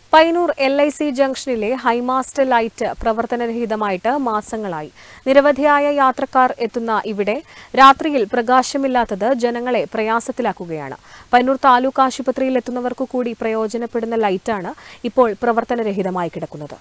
Payyanur L I C ജംഗ്ഷനിലെ high mast light പ്രവർത്തനരഹിതമായിട്ട് മാസങ്ങളായി നിരവധിയായ യാത്രക്കാർ എത്തുന്ന ഇവിടെ രാത്രിയിൽ പ്രകാശമില്ലാത്തത് ജനങ്ങളെ പ്രയാസത്തിലാക്കുകയാണ് പയ്യന്നൂർ താലൂക്ക് ആശുപത്രിയിൽ എത്തുന്നവർക്കു കൂടി പ്രയോജനപ്പെടുന്ന ലൈറ്റാണ് ഇപ്പോൾ പ്രവർത്തനരഹിതമായി കിടക്കുന്നത്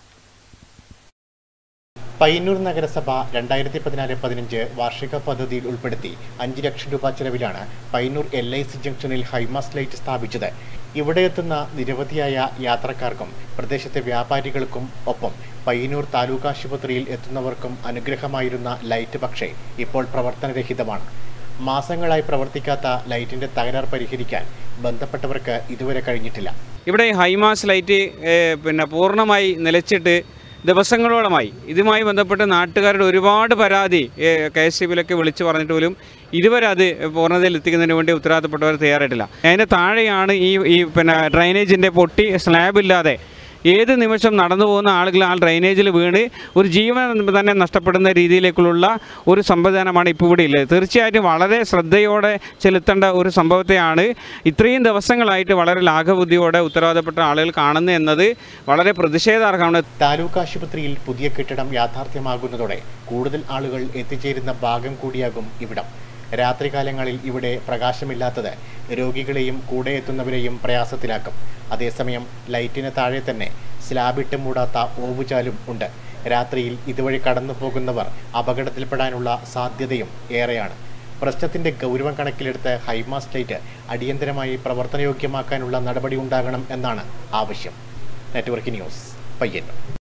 പയ്യന്നൂർ നഗരസഭ രണ്ടായിരത്തി പതിനാല് പതിനഞ്ച് വാർഷിക പദ്ധതിയിൽ ഉൾപ്പെടുത്തി അഞ്ച് ലക്ഷം രൂപ ചെലവിലാണ് പയ്യന്നൂർ എൽ ഐ സി ജംഗ്ഷനിൽ ഹൈമാസ് ലൈറ്റ് സ്ഥാപിച്ചത് ഇവിടെ എത്തുന്ന നിരവധിയായ യാത്രക്കാർക്കും പ്രദേശത്തെ വ്യാപാരികൾക്കും ഒപ്പം പയ്യന്നൂർ താലൂക്ക് ആശുപത്രിയിൽ എത്തുന്നവർക്കും അനുഗ്രഹമായിരുന്ന ലൈറ്റ് പക്ഷേ ഇപ്പോൾ പ്രവർത്തനരഹിതമാണ് മാസങ്ങളായി പ്രവർത്തിക്കാത്ത ലൈറ്റിന്റെ തകരാർ പരിഹരിക്കാൻ ബന്ധപ്പെട്ടവർക്ക് ഇതുവരെ കഴിഞ്ഞിട്ടില്ല ഇവിടെ ഈ ഹൈമാസ് ലൈറ്റ് ഏഹ്, പിന്നെ പൂർണ്ണമായി നിലച്ചിട്ട് ദിവസങ്ങളോളമായി ഇതുമായി ബന്ധപ്പെട്ട് നാട്ടുകാരുടെ ഒരുപാട് പരാതി കെ എസ് സി ബിയിലൊക്കെ വിളിച്ചു പറഞ്ഞിട്ട് പോലും ഇതുവരെ അത് പൂർണ്ണതയിൽ എത്തിക്കുന്നതിന് വേണ്ടി ഉത്തരവാദിത്തപ്പെട്ടവർ തയ്യാറായിട്ടില്ല അതിൻ്റെ താഴെയാണ് ഈ ഈ പിന്നെ ഡ്രൈനേജിൻ്റെ പൊട്ടി സ്ലാബ് ഇല്ലാതെ ഏത് നിമിഷം നടന്നു പോകുന്ന ആളുകൾ ആ ഡ്രൈനേജിൽ വീണ് ഒരു ജീവൻ തന്നെ നഷ്ടപ്പെടുന്ന രീതിയിലേക്കുള്ള ഒരു സംവിധാനമാണ് ഇപ്പോൾ ഇവിടെ ഉള്ളത് തീർച്ചയായിട്ടും വളരെ ശ്രദ്ധയോടെ ചെലുത്തേണ്ട ഒരു സംഭവത്തെയാണ് ഇത്രയും ദിവസങ്ങളായിട്ട് വളരെ ലാഘബുദ്ധിയോടെ ഉത്തരവാദപ്പെട്ട ആളുകൾ കാണുന്നത് എന്നത് വളരെ പ്രതിഷേധാർഹമാണ് താലൂക്ക് ആശുപത്രിയിൽ പുതിയ കെട്ടിടം യാഥാർത്ഥ്യമാകുന്നതോടെ കൂടുതൽ ആളുകൾ എത്തിച്ചേരുന്ന ഭാഗം കൂടിയാകും ഇവിടം രാത്രികാലങ്ങളിൽ ഇവിടെ പ്രകാശമില്ലാത്തത് രോഗികളെയും കൂടെ എത്തുന്നവരെയും പ്രയാസത്തിലാക്കും അതേസമയം ലൈറ്റിന് താഴെ തന്നെ സ്ലാബിട്ട് മൂടാത്ത ഓവുചാലും ഉണ്ട് രാത്രിയിൽ ഇതുവഴി കടന്നു പോകുന്നവർ അപകടത്തിൽപ്പെടാനുള്ള സാധ്യതയും ഏറെയാണ് പ്രശ്നത്തിന്റെ ഗൗരവം കണക്കിലെടുത്ത് ഹൈമാസ് ലൈറ്റ് അടിയന്തരമായി പ്രവർത്തനയോഗ്യമാക്കാനുള്ള നടപടി ഉണ്ടാകണം എന്നാണ് ആവശ്യം നെറ്റ്വർക്ക് ന്യൂസ് പയ്യന്നൂർ